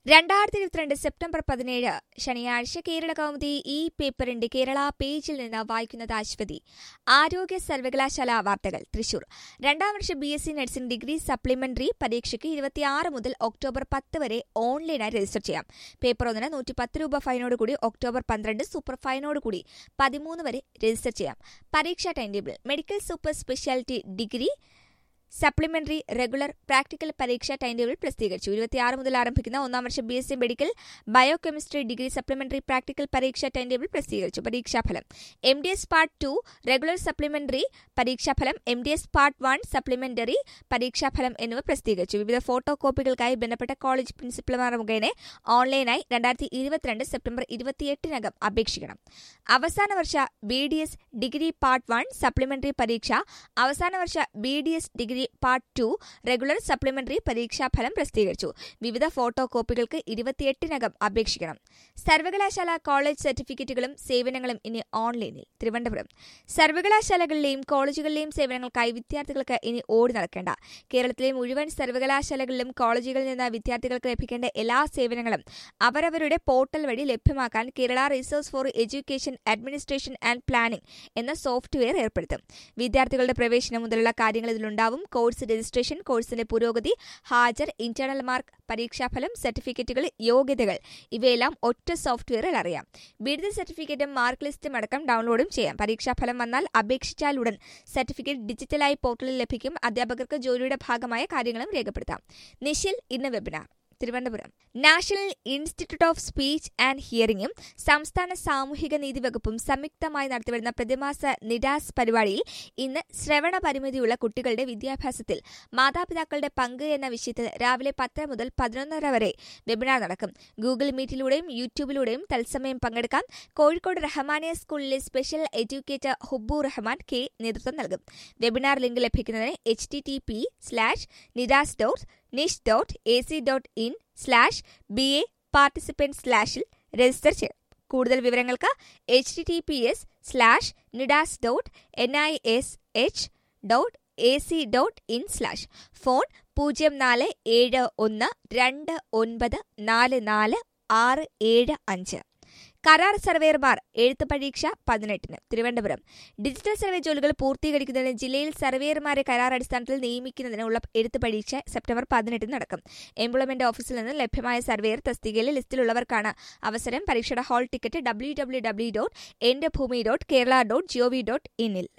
രണ്ടായിരത്തി ഇരുപത്തിരണ്ട് സെപ്റ്റംബർ പതിനേഴ് ശനിയാഴ്ച കേരള കൗമുദി ഈ പേപ്പറിന്റെ കേരള പേജിൽ നിന്ന് വായിക്കുന്നത് അശ്വതി ആരോഗ്യ സർവകലാശാല വാർത്തകൾ തൃശൂർ രണ്ടാം വർഷ B S C nursing degree supplementary പരീക്ഷയ്ക്ക് ഇരുപത്തിയാറ് മുതൽ ഒക്ടോബർ പത്ത് വരെ ഓൺലൈനായി രജിസ്റ്റർ ചെയ്യാം പേപ്പർ ഒന്നിന് നൂറ്റി പത്ത് രൂപ ഫൈനോടുകൂടി ഒക്ടോബർ പന്ത്രണ്ട് സൂപ്പർ ഫൈനോടുകൂടി പതിമൂന്ന് വരെ രജിസ്റ്റർ ചെയ്യാം പരീക്ഷാ time table medical super speciality degree supplementary regular practical പരീക്ഷ ടൈം ടേബിൾ പ്രസിദ്ധീകരിച്ചു ഇരുപത്തിയാറ് മുതൽ ആരംഭിക്കുന്ന ഒന്നാം വർഷ B S C medical biochemistry degree supplementary practical പരീക്ഷ ടൈം ടേബിൾ പ്രസിദ്ധീകരിച്ചു പരീക്ഷാഫലം M D S part two regular supplementary പരീക്ഷാഫലം M D S part one supplementary പരീക്ഷാഫലം എന്നിവ പ്രസിദ്ധീകരിച്ചു വിവിധ ഫോട്ടോ കോപ്പികൾക്കായി ബന്ധപ്പെട്ട കോളേജ് പ്രിൻസിപ്പൽമാർ മുഖേന ഓൺലൈനായി രണ്ടായിരത്തി ഇരുപത്തിരണ്ട് സെപ്റ്റംബർ ഇരുപത്തിയെട്ടിനകം അപേക്ഷിക്കണം അവസാന വർഷ B D S degree part one supplementary പരീക്ഷ അവസാന വർഷ B D S degree part two regular supplementary പരീക്ഷാഫലം പ്രസിദ്ധീകരിച്ചു വിവിധ ഫോട്ടോ കോപ്പികൾക്ക് ഇരുപത്തിയെട്ടിനകം അപേക്ഷിക്കണം സർവകലാശാല കോളേജ് സർട്ടിഫിക്കറ്റുകളും സേവനങ്ങളും ഇനി ഓൺലൈനിൽ തിരുവനന്തപുരം സർവകലാശാലകളിലെയും കോളേജുകളിലെയും സേവനങ്ങൾക്കായി വിദ്യാർത്ഥികൾക്ക് ഇനി ഓടി നടക്കേണ്ട കേരളത്തിലെ മുഴുവൻ സർവകലാശാലകളിലും കോളേജുകളിൽ നിന്ന് വിദ്യാർത്ഥികൾക്ക് ലഭിക്കേണ്ട എല്ലാ സേവനങ്ങളും അവരവരുടെ പോർട്ടൽ വഴി ലഭ്യമാക്കാൻ Kerala resource for education administration and planning എന്ന സോഫ്റ്റ്വെയർ ഏർപ്പെടുത്തും വിദ്യാർത്ഥികളുടെ പ്രവേശനം മുതലുള്ള കാര്യങ്ങൾ ഇതിലുണ്ടാവും കോഴ്സ് രജിസ്ട്രേഷൻ കോഴ്സിന്റെ പുരോഗതി ഹാജർ ഇന്റേണൽ മാർക്ക് പരീക്ഷാഫലം സർട്ടിഫിക്കറ്റുകൾ യോഗ്യതകൾ ഇവയെല്ലാം ഒറ്റ സോഫ്റ്റ്വെയറിൽ അറിയാം ബിരുദ സർട്ടിഫിക്കറ്റും മാർക്ക് ലിസ്റ്റും അടക്കം ഡൗൺലോഡും ചെയ്യാം പരീക്ഷാഫലം വന്നാൽ അപേക്ഷിച്ചാൽ ഉടൻ സർട്ടിഫിക്കറ്റ് ഡിജിറ്റലായി പോർട്ടലിൽ ലഭിക്കും അധ്യാപകർക്ക് ജോലിയുടെ ഭാഗമായ കാര്യങ്ങളും രേഖപ്പെടുത്താം നിഷിൽ ഇന്ന് webinar Thiruvananthapuram national institute of speech and ഹിയറിംഗും സംസ്ഥാന സാമൂഹിക നീതി വകുപ്പും സംയുക്തമായി നടത്തിവരുന്ന പ്രതിമാസ നിഡാസ് പരിപാടിയിൽ ഇന്ന് ശ്രവണ പരിമിതിയുള്ള കുട്ടികളുടെ വിദ്യാഭ്യാസത്തിൽ മാതാപിതാക്കളുടെ പങ്ക് എന്ന വിഷയത്തിൽ രാവിലെ പത്ത് മുതൽ പതിനൊന്നര വരെ വെബിനാർ നടക്കും ഗൂഗിൾ മീറ്റിലൂടെയും യൂട്യൂബിലൂടെയും തത്സമയം പങ്കെടുക്കാം കോഴിക്കോട് റഹ്മാനിയ സ്കൂളിലെ special educator Hubu Rahman K നേതൃത്വം നൽകും വെബിനാർ ലിങ്ക് ലഭിക്കുന്നതിന് H T T P slash nidas dot nish dot A C dot in slash B A participant സ്ലാഷിൽ രജിസ്റ്റർ ചെയ്യണം കൂടുതൽ വിവരങ്ങൾക്ക് H T T P S slash nidas dot N I S H dot A C dot in slash phone പൂജ്യം നാല് ഏഴ് ഒന്ന് രണ്ട് ഒൻപത് നാല് നാല് ആറ് ഏഴ് അഞ്ച് കരാർ സർവേയർമാർ എഴുത്ത് പരീക്ഷ പതിനെട്ടിന് തിരുവനന്തപുരം ഡിജിറ്റൽ സർവേ ജോലികൾ പൂർത്തീകരിക്കുന്നതിന് ജില്ലയിൽ സർവേയർമാരെ കരാർ അടിസ്ഥാനത്തിൽ നിയമിക്കുന്നതിനുള്ള എഴുത്ത് പരീക്ഷ സെപ്റ്റംബർ പതിനെട്ടിന് നടക്കും എംപ്ലോയ്മെന്റ് ഓഫീസിൽ നിന്ന് ലഭ്യമായ സർവേയർ തസ്തികയിലെ ലിസ്റ്റിലുള്ളവർക്കാണ് അവസരം പരീക്ഷയുടെ hall ticket W W W dot എന്റെ ഭൂമി dot Kerala dot GOV dot ഇന്നിൽ